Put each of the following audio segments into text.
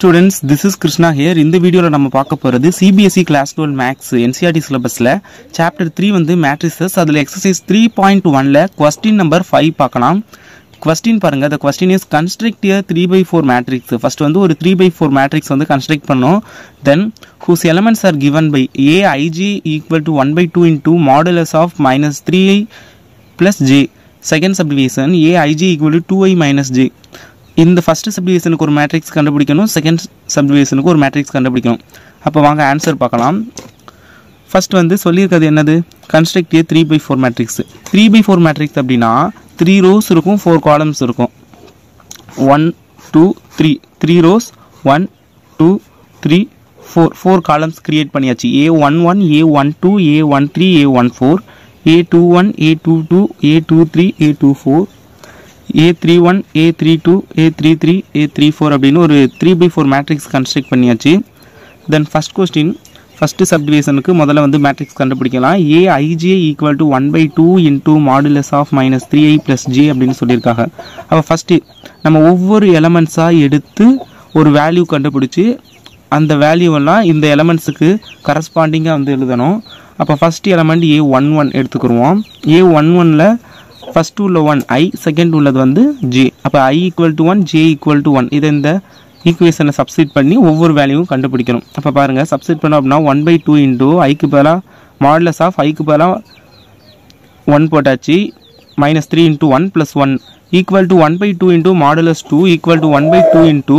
students this is Krishna here இந்த வீடியோவில் நம்ம பார்க்க போகிறது CBSE class twelve maths NCERT சிலபஸில் சாப்டர் த்ரீ வந்து மேட்ரிசஸ் அதில் எக்ஸசைஸ் த்ரீ பாயிண்ட் ஒனில் கொஸ்டின் நம்பர் ஃபைவ் பார்க்கலாம் கொஸ்டின் பாருங்கள் the question is construct a three by four matrix first வந்து ஒரு த்ரீ பை ஃபோர் மேட்ரிக்ஸ் வந்து கன்ஸ்ட்ரக்ட் பண்ணோம் then whose elements are given by a ij equal to 1 by 2 into modulus of minus 3i plus j second subdivision A I J equal to two I minus J இந்த first சப்டிவிஷனுக்கு ஒரு matrix கண்டுபிடிக்கணும் second சப்டிவிஷனுக்கு ஒரு matrix கண்டுபிடிக்கணும் அப்போ வாங்க answer பார்க்கலாம் first வந்து சொல்லியிருக்கிறது என்னது construct a three by four matrix three by four matrix அப்படின்னா த்ரீ ரோஸ் இருக்கும் ஃபோர் காலம்ஸ் இருக்கும் one two three three rows one two three four four columns create பண்ணியாச்சு A one one A one two A one three A one four A two one A two two A two three A two four A three one A three two A three three A three four அப்படின்னு ஒரு three by four matrix construct பண்ணியாச்சு then first question first சப்டிவிஷனுக்கு முதல்ல வந்து matrix கண்டுபிடிக்கலாம் A ஐஜே equal to one by two into modulus of minus three I plus J அப்படின்னு சொல்லியிருக்காங்க அப்போ ஃபஸ்ட்டு நம்ம ஒவ்வொரு எலமெண்ட்ஸாக எடுத்து ஒரு வேல்யூ கண்டுபிடிச்சி அந்த வேல்யூவெல்லாம் இந்த எலமெண்ட்ஸுக்கு கரஸ்பாண்டிங்காக வந்து எழுதணும் அப்போ ஃபஸ்ட் எலமெண்ட் ஏ ஒன் ஒன் எடுத்துக்கிருவோம் ஏ ஒன் ஒனில் ஃபஸ்ட் உள்ள ஒன் ஐ செகண்ட் உள்ளது வந்து ஜே அப்போ I equal to one J equal to one இதை இந்த ஈக்குவேஷனை சப்ஸ்டிட் பண்ணி ஒவ்வொரு வேல்யூவும் கண்டுபிடிக்கணும் அப்போ பாருங்கள் சப்ஸ்டிட் பண்ணோம் அப்படின்னா ஒன் பை டூ இன்டூ ஐக்கு பதிலாக மாடலஸ் ஆஃப் ஐக்கு பதிலாக ஒன் போட்டாச்சு minus three into one plus one equal to one by two into modulus two equal to one by two into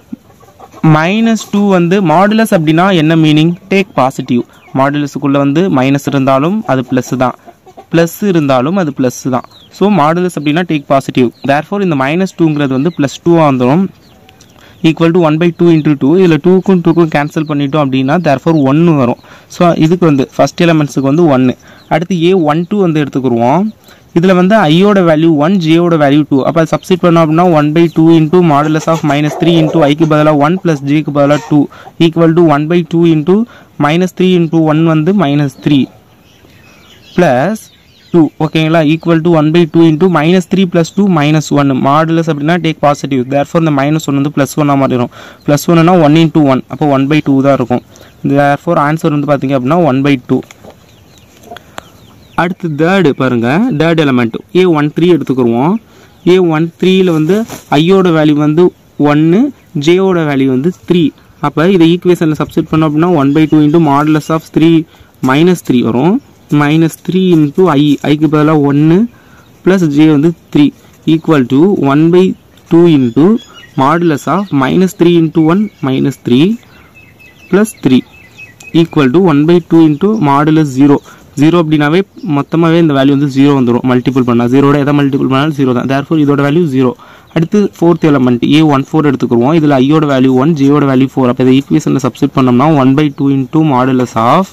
minus two வந்து மாடுலஸ் அப்படின்னா என்ன மீனிங் டேக் பாசிட்டிவ் மாடுலஸுக்குள்ளே வந்து minus இருந்தாலும் அது ப்ளஸ் தான் ப்ளஸ் இருந்தாலும் அது ப்ளஸ் தான் ஸோ மாடுலஸ் அப்படின்னா டேக் பாசிட்டிவ் தேர்ஃபோர் இந்த மைனஸ் டூங்கிறது வந்து ப்ளஸ் டூவாக வந்துடும் equal to one by two into two இதில் டூக்கும் டூக்கும் கேன்சல் பண்ணிட்டோம் அப்படின்னா தேர்ஃபோர் ஒன்று வரும் ஸோ இதுக்கு வந்து ஃபஸ்ட் எலமெண்ட்ஸுக்கு வந்து ஒன்று அடுத்து ஏ ஒன் டூ வந்து எடுத்துக்கிடுவோம் இதில் வந்து ஐயோட வேல்யூ ஒன் ஜேயோட வேல்யூ டூ அப்போ சப்ஸ்டிட் பண்ணோம் அப்படின்னா one by two into modulus of minus three into ஐக்கு பதிலாக ஒன் ப்ளஸ் ஜேக்கு பதிலாக two equal to one by two into minus three into one வந்து மைனஸ் த்ரீ ப்ளஸ் டூ ஓகேங்களா equal to one by two into minus three plus two minus one modulus அப்படின்னா take positive therefore இந்த minus one வந்து plus ஒன்னாக மாறிடும் plus ஒன்னுனா one into one அப்போ one by two தான் இருக்கும் தேர்ஃபோர் ஆன்சர் வந்து பார்த்தீங்க அப்படின்னா ஒன் பை டூ அடுத்து தேர்டு பாருங்கள் தேர்ட் எலமெண்ட் ஏ ஒன் த்ரீ எடுத்துக்கிடுவோம் ஏ ஒன் த்ரீயில் வந்து ஐயோட வேல்யூ வந்து ஒன்று ஜேயோட வேல்யூ வந்து த்ரீ அப்போ இதை ஈக்குவேஷனில் சப்ஸ்டிட் பண்ணோம் அப்படின்னா one by two into modulus of three minus three வரும் மைனஸ் த்ரீ இன்ட்டு ஐ ஐக்கு பதிலாக ஒன்று ப்ளஸ் ஜே வந்து three equal to one by two into modulus of minus three into one minus three plus three equal to one by two into modulus zero zero அப்படின்னாவே மொத்தமாகவே இந்த value வந்து zero வந்துடும் multiple பண்ணால் ஜீரோட எதை multiple பண்ணாலும் zero தான் therefore இதோட வேல்யூ ஜீரோ அடுத்து ஃபோர்த் எலமெண்ட் ஏ ஒன் ஃபோர் எடுத்துக்குருவோம் இதில் ஐயோட வேல்யூ ஒன் ஜேயோட வேல்யூ ஃபோர் அப்போ இதை ஈக்குவேஷனில் சப்ஸ்டிட் பண்ணோம்னா one by two into modulus of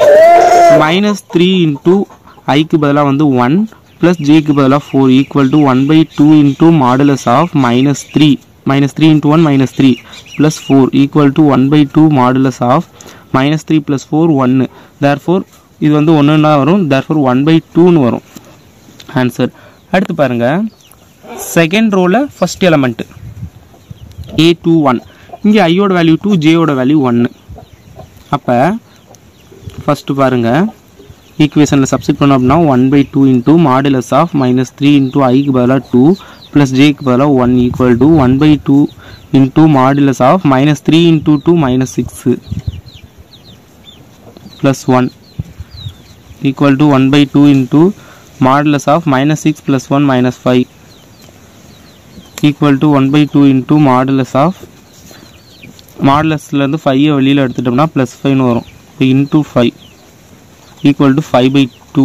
minus three into ஐக்கு பதிலாக வந்து ஒன் ப்ளஸ் ஜேக்கு பதிலாக four equal to one by two into modulus of minus three minus three into one minus three plus four equal to one by two modulus of minus three plus four ஒன்று therefore இது வந்து ஒன்றுன்னா வரும் therefore one by டூன்னு வரும் answer அடுத்து பாருங்கள் second ரோவில் ஃபஸ்ட் எலமெண்ட்டு ஏ டூ ஒன் இங்கே ஐயோட வேல்யூ டூ ஜேயோட வேல்யூ ஒன்று அப்போ ஃபஸ்ட்டு பாருங்கள் ஈக்குவேஷனில் சப்ஸ்டிட் பண்ணோம் அப்படின்னா one by two into modulus of minus three into ஐக்கு பதிலாக டூ ப்ளஸ் ஜேக்கு பதிலாக one equal to one by two into modulus of minus three into two minus six plus one equal to 1 by 2 into modulus of minus 6 plus 1 minus 5 equal to 1 by 2 into modulus of மாடுலஸ்லேருந்து ஃபைவை வெளியில் எடுத்துட்டோம்னா plus ஃபைவ்னு வரும் இப்போ into five equal to five by two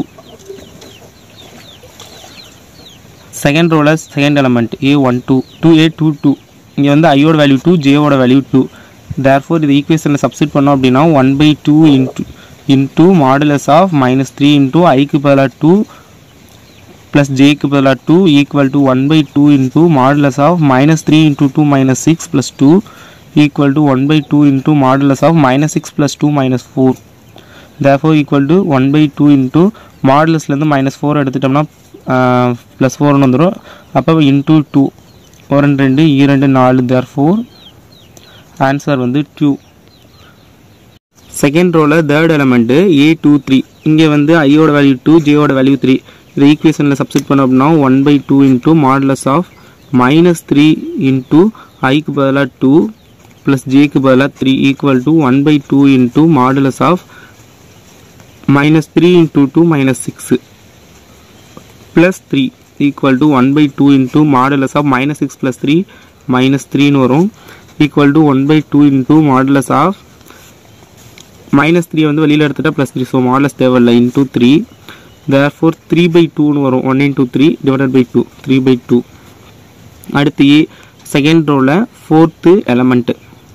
second ரோவில் second element ஏ one two two ஏ two two இங்கே வந்து ஐயோட வேல்யூ டூ ஜேவோட வேல்யூ டூ தேர்ஃபோர் இது ஈக்குவேஷனில் சப்ஸ்டிட் பண்ணோம் அப்படின்னா one by two into into modulus of minus three into ஐக்கு பதிலாக டூ ப்ளஸ் ஜேக்கு பதிலாக two equal to one by two into modulus of minus three into two minus six plus two equal to one by two into modulus of minus six plus two minus four therefore equal to one by two into மாடுலஸ்லேருந்து minus four எடுத்துட்டோம்னா plus ஃபோர்னு வந்துடும் அப்போ into two ஒரு ரெண்டு ரெண்டு இரண்டு நாலு தேர் ஃபோர் ஆன்சர் வந்து டூ செகண்ட் ரோவில் தேர்ட் எலமெண்ட்டு ஏ டூ த்ரீ இங்கே வந்து ஐயோட வேல்யூ டூ ஜேயோட வேல்யூ த்ரீ இது ஈக்குவேஷனில் சப்ஸ்டிட் பண்ணோம் அப்படின்னா one by two into modulus of minus three into ஐக்கு பதிலாக டூ ப்ளஸ் ஜேக்கு பதிலாக three equal to one by two into modulus of minus three into two minus six plus three equal to one by two into modulus of minus six plus three minus த்ரீன்னு வரும் equal to one by two into modulus of minus three வந்து வெளியில் எடுத்துட்டா plus three so modulus தேவையில்லை into three therefore three by டூன்னு வரும் one into three divided by two three by two அடுத்து a second ரோவில் fourth element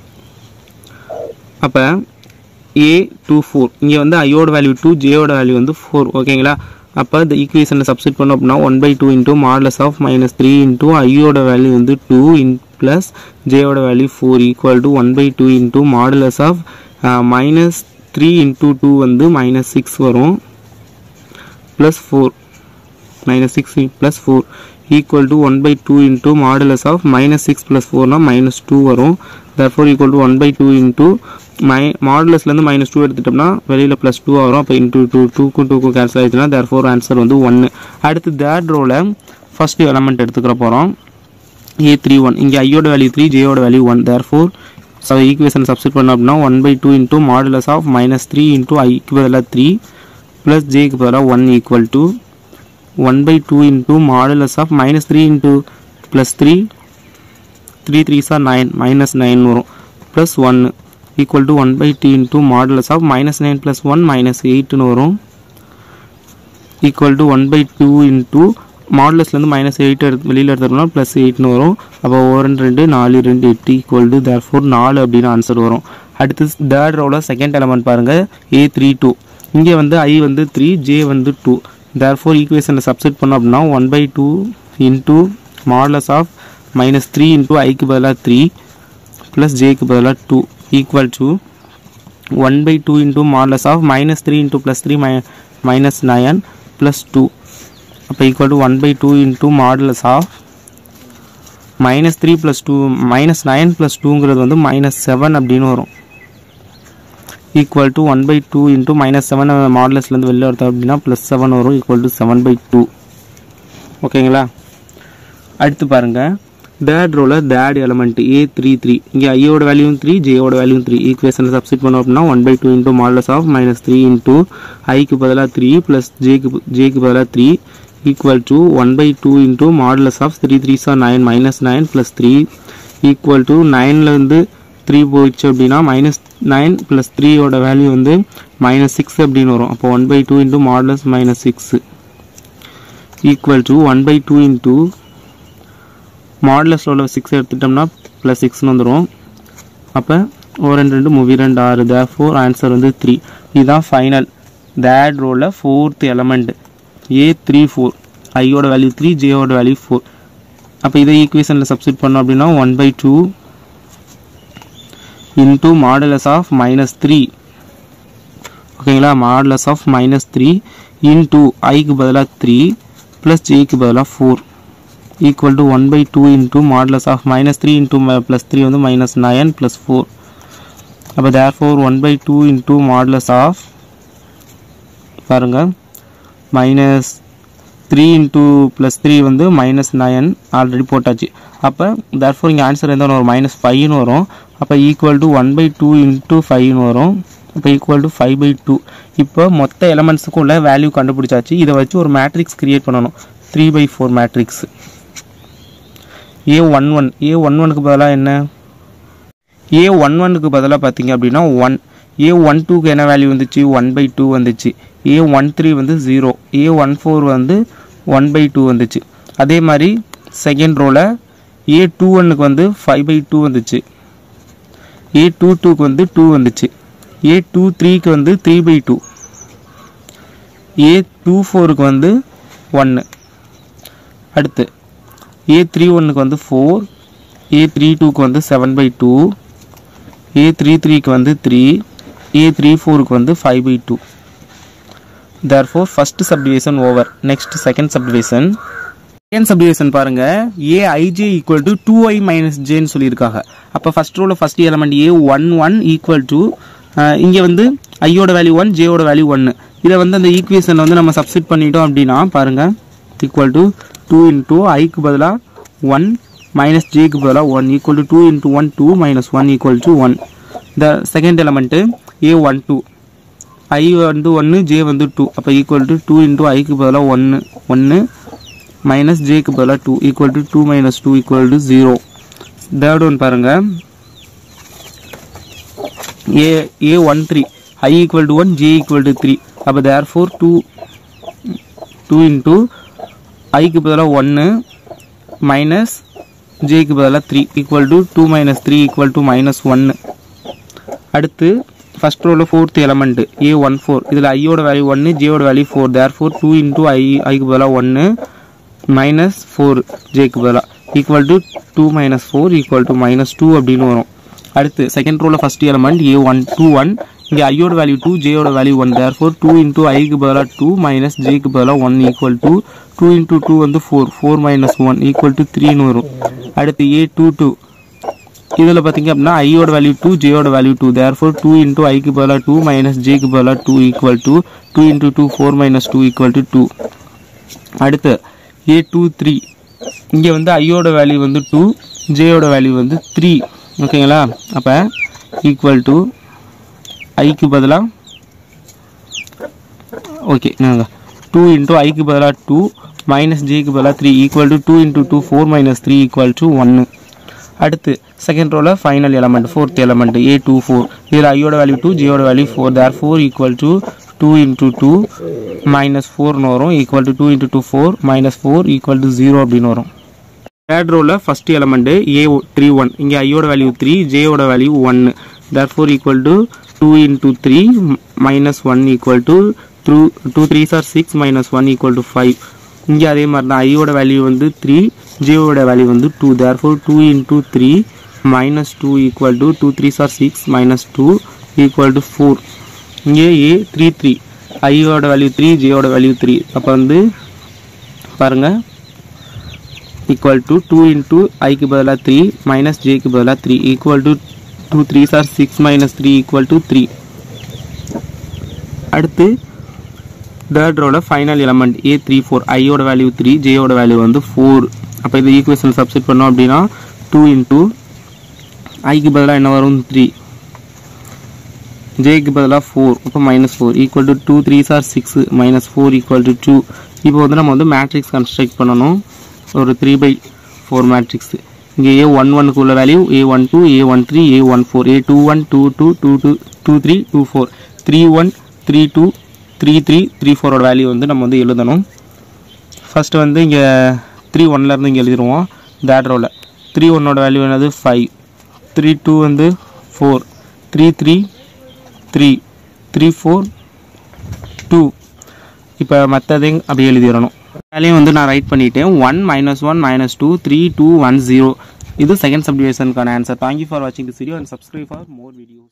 அப்போ a two four இங்கே வந்து ஐயோட வேல்யூ டூ ஜேயோட வேல்யூ வந்து ஃபோர் ஓகேங்களா அப்போ இந்த ஈக்குவேஷனில் சப்ஸ்டிட் பண்ணோம் அப்படின்னா one by two into modulus of minus three into ஐயோட வேல்யூ வந்து டூ இன் ப்ளஸ் ஜேயோட value four equal to one by two into modulus of minus three into two வந்து மைனஸ் சிக்ஸ் வரும் plus four minus six plus four equal to one by two into modulus of minus six plus ஃபோர்னா minus two வரும் therefore equal to one by two into மை மாடுலஸ்லேருந்து minus two எடுத்துட்டோம்னா வெளியில் plus two வரும் அப்போ into two டூக்கும் டூக்கும் கேன்சல் ஆயிடுச்சுன்னா தர்ஃபோர் ஆன்சர் வந்து ஒன்று அடுத்து தேர்ட் ரோவில் ஃபஸ்ட்டு எலமெண்ட் எடுத்துக்கிற போகிறோம் ஏ த்ரீ ஒன் இங்கே ஐயோட வேல்யூ த்ரீ ஜேயோட value one therefore so equation substitute பண்ணோம் அப்படின்னா one by two into modulus of minus three into ஐக்கு பதிலாக த்ரீ ப்ளஸ் ஜேக்கு பதிலாக one equal to one by two into modulus of minus three into plus three three three are nine minus nine வரும் plus ஒன்று equal to one by two into modulus of minus nine plus one minus எயிட்னு வரும் equal to one by two into மாடுலஸ்லேருந்து minus eight எடுத்து வெளியில் எடுத்துட்டோம்னா plus எயிட்னு வரும் அப்போ ஒரு ரெண்டு ரெண்டு நாலு ரெண்டு எட்டு ஈக்குவல் டு தேர் ஃபோர் நாலு அப்படின்னு ஆன்சர் வரும் அடுத்து தேர்ட் ரோவில் செகண்ட் எலமெண்ட் பாருங்கள் ஏ த்ரீ டூ இங்கே வந்து ஐ வந்து த்ரீ ஜே வந்து டூ தேர் ஃபோர் ஈக்குவேஷனில் சப்ஸ்டிட் பண்ணோம் அப்படின்னா one by two into modulus of minus three into ஐக்கு பதிலாக த்ரீ ப்ளஸ் ஜேக்கு பதிலாக two equal to one by two into modulus of minus three into plus three மை minus nine plus two அப்போ equal to one by two into modulus of minus three plus two minus nine plus டூங்கிறது வந்து minus seven அப்படின்னு வரும் equal to one by two into minus seven மாடலஸ்லேருந்து வெளில எடுத்தோம் அப்படின்னா ப்ளஸ் செவன் வரும் equal to seven by two ஓகேங்களா அடுத்து பாருங்கள் தேர்ட் ரோவில் third element a three three இங்கே ஐயோட வேல்யூ த்ரீ ஜேயோட வேல்யூ த்ரீ ஈக்குவேஷனில் சப்ஸ்டிட் பண்ணோம் அப்படின்னா one by two into modulus of minus three into ஐக்கு பதிலாக த்ரீ ப்ளஸ் ஜேக்கு ஜேக்கு பதிலாக three equal to one by two into modulus of three three are nine minus nine plus three equal to நைன்லேருந்து three போயிடுச்சு அப்படின்னா minus nine plus த்ரீயோட value வந்து மைனஸ் சிக்ஸ் அப்படின்னு வரும் அப்போ one by two into modulus minus six equal to one by two into மாடலஸில் உள்ள சிக்ஸ் எடுத்துட்டோம்னா ப்ளஸ் சிக்ஸ்னு வந்துடும் அப்போ ஒரு ரெண்டு ரெண்டு மூவி ரெண்டு ஆறு தே ஃபோர் ஆன்சர் வந்து த்ரீ இதுதான் ஃபைனல் தேட் ரோவில் fourth element a three four ஐயோட வேல்யூ த்ரீ ஜேயோட வேல்யூ ஃபோர் அப்போ இதை ஈக்குவேஷனில் சப்ஸ்டிட் பண்ணோம் அப்படின்னா one by two into modulus of minus three ஓகேங்களா modulus of minus three into ஐக்கு பதிலாக த்ரீ ப்ளஸ் ஜேக்கு பதிலாக four equal to one by two into modulus of minus three into plus three வந்து மைனஸ் நயன் ப்ளஸ் ஃபோர் அப்போ therefore one by two into modulus of பாருங்கள் minus three into plus three வந்து minus nine already போட்டாச்சு அப்போ தேர் four இங்கே answer எந்த வரும் minus ஃபைவ்னு வரும் அப்போ equal to one by two into ஃபைவ்னு வரும் இப்போ equal to five by two இப்போ மொத்த எலமெண்ட்ஸுக்கும் உள்ள வேல்யூ கண்டுபிடிச்சாச்சு இதை வச்சு ஒரு மேட்ரிக்ஸ் கிரியேட் பண்ணணும் three by four matrix a one one A one ஒனுக்கு பதிலாக என்ன ஏ ஒன் ஒனுக்கு பதிலாக பார்த்தீங்க அப்படின்னா ஒன் ஏ ஒன் டூக்கு என்ன வேல்யூ வந்துச்சு ஒன் பை டூ வந்துச்சு ஏ ஒன் த்ரீ வந்து ஜீரோ ஏ ஒன் ஃபோர் வந்து ஒன் பை டூ வந்துச்சு அதே மாதிரி செகண்ட் ரோவில் ஏ டூ ஒன்னுக்கு வந்து ஃபைவ் பை டூ வந்துச்சு ஏ டூ டூக்கு வந்து டூ வந்துச்சு ஏ டூ த்ரீக்கு வந்து three by two A two ஃபோருக்கு வந்து ஒன்று அடுத்து ஏ த்ரீ ஒன்னுக்கு வந்து ஃபோர் ஏ த்ரீ டூக்கு வந்து seven by two A three த்ரீக்கு வந்து த்ரீ ஏ த்ரீ ஃபோருக்கு வந்து five by two therefore first subdivision over next second subdivision second subdivision பாருங்க a ஐஜே equal to two I minus ஜேன்னு சொல்லியிருக்காங்க அப்போ ஃபர்ஸ்ட் ரோல first element A one one equal to இங்கே வந்து ஐயோட வேல்யூ ஒன் ஜேயோட வேல்யூ ஒன்று இதை வந்து அந்த ஈக்குவேஷனில் வந்து நம்ம சப்ஸ்டிட் பண்ணிட்டோம் அப்படின்னா பாருங்க ஈக்குவல் டு டூ இன்டூ ஐக்கு பதிலாக ஒன் மைனஸ் ஜேக்கு பதிலாக one equal to two into one two minus one equal to one இந்த second element a one two i வந்து ஒன்று ஜே வந்து டூ அப்போ ஈக்குவல் டு டூ இன்டூ ஐக்கு பதிலாக ஒன்று ஒன்று மைனஸ் ஜேக்கு பதிலாக two equal to two minus two equal to zero third one பாருங்க a a one three i equal to one J equal to three அப்போ therefore two two into ஐக்கு பதிலாக ஒன்று மைனஸ் ஜேக்கு பதிலாக three equal to two minus three equal to minus ஒன்று அடுத்து first ரோவில் ஃபோர்த் எலமெண்ட் ஏ ஒன் ஃபோர் இதில் ஐயோட வேல்யூ ஒன்று ஜேயோட value four therefore two into ஐ ஐக்கு பதிலாக ஒன்று மைனஸ் ஃபோர் ஜேக்கு பதிலாக equal to two minus four equal to minus two அப்படின்னு வரும் அடுத்து செகண்ட் ரோவில் ஃபர்ஸ்ட் எலமெண்ட் ஏ ஒன் டூ ஒன் இங்கே ஐயோட வேல்யூ டூ ஜேயோட value one therefore two into ஐக்கு பதிலாக டூ மைனஸ் ஜேக்கு பதிலாக one equal to two into two வந்து four four minus one equal to த்ரீன்னு வரும் அடுத்து ஏ டூ டூ இதில் பார்த்தீங்க அப்படின்னா ஐயோட வேல்யூ டூ ஜேயோட value two therefore two into ஐக்கு பதிலாக டூ மைனஸ் ஜேக்கு பதிலாக two equal to two into two four minus two equal to two அடுத்து ஏ டூ த்ரீ இங்கே வந்து ஐயோட வேல்யூ வந்து டூ ஜேயோட வேல்யூ வந்து த்ரீ ஓகேங்களா அப்போ ஈக்குவல் டு ஐக்கு பதிலாக ஓகே நாங்கள் டூ இன்டூ ஐக்கு பதிலாக டூ மைனஸ் ஜேக்கு பதிலாக three equal to two into two four minus three equal to ஒன்று அடுத்து செகண்ட் ரோவில் final element fourth element a two four இதில் ஐயோட வேல்யூ டூ ஜியோட value four therefore equal to two into two minus ஃபோர்னு வரும் equal to two into two four minus four equal to zero அப்படின்னு வரும் third ரோவில் first element a three one இங்கே ஐயோட வேல்யூ த்ரீ ஜேயோட value ஒன்று தேர் therefore equal to two into three minus one equal to two two three are six minus one equal to five இங்கே அதே மாதிரி தான் ஐயோட வேல்யூ வந்து த்ரீ ஜியோட வேல்யூ வந்து two therefore two into three minus two equal to two three are six minus two equal to four இங்கே a three three ஐயோட வேல்யூ த்ரீ ஜியோட வேல்யூ த்ரீ அப்போ வந்து பாருங்கள் ஈக்குவல் டு டூ இன்டூ ஐக்கு பதிலாக three minus ஜேக்கு பதிலாக three equal to two three are six minus three equal to three அடுத்து தேர்ட் ரோல final element a three four ஐயோட வேல்யூ த்ரீ ஜேயோட வேல்யூ வந்து ஃபோர் அப்போ இந்த ஈக்குவேஷன் சப்ஸ்டிட் பண்ணோம் அப்படின்னா டூ இன்டூ ஐக்கு பதிலாக என்ன வரும் த்ரீ ஜேக்கு பதிலாக ஃபோர் அப்போ minus four equal to two three are six minus four equal to two இப்போ வந்து நம்ம வந்து மேட்ரிக்ஸ் கன்ஸ்ட்ரக்ட் பண்ணணும் ஒரு த்ரீ பை ஃபோர் மேட்ரிக்ஸ் இங்கே ஏ ஒன் ஒனுக்கு உள்ள value A one two A one three A one four A two one two two two two two three two four three one three two three three three ஃபோரோட value வந்து நம்ம வந்து எழுதணும் first வந்து இங்கே three ஒன்லேருந்து இங்கே எழுதிருவோம் தேர்ட் ரோவில் த்ரீ ஒன்னோட வேல்யூ என்னது ஃபைவ் த்ரீ டூ வந்து four three three three three four two இப்போ மற்றதையும் அப்படியே எழுதிடணும் வேலையும் வந்து நான் ரைட் பண்ணிட்டேன் one minus one minus two three two one zero இது செகண்ட் சப்டிவிஷனுக்கான ஆன்சர் தேங்க்யூ ஃபார் வாட்சிங் this video and subscribe for more videos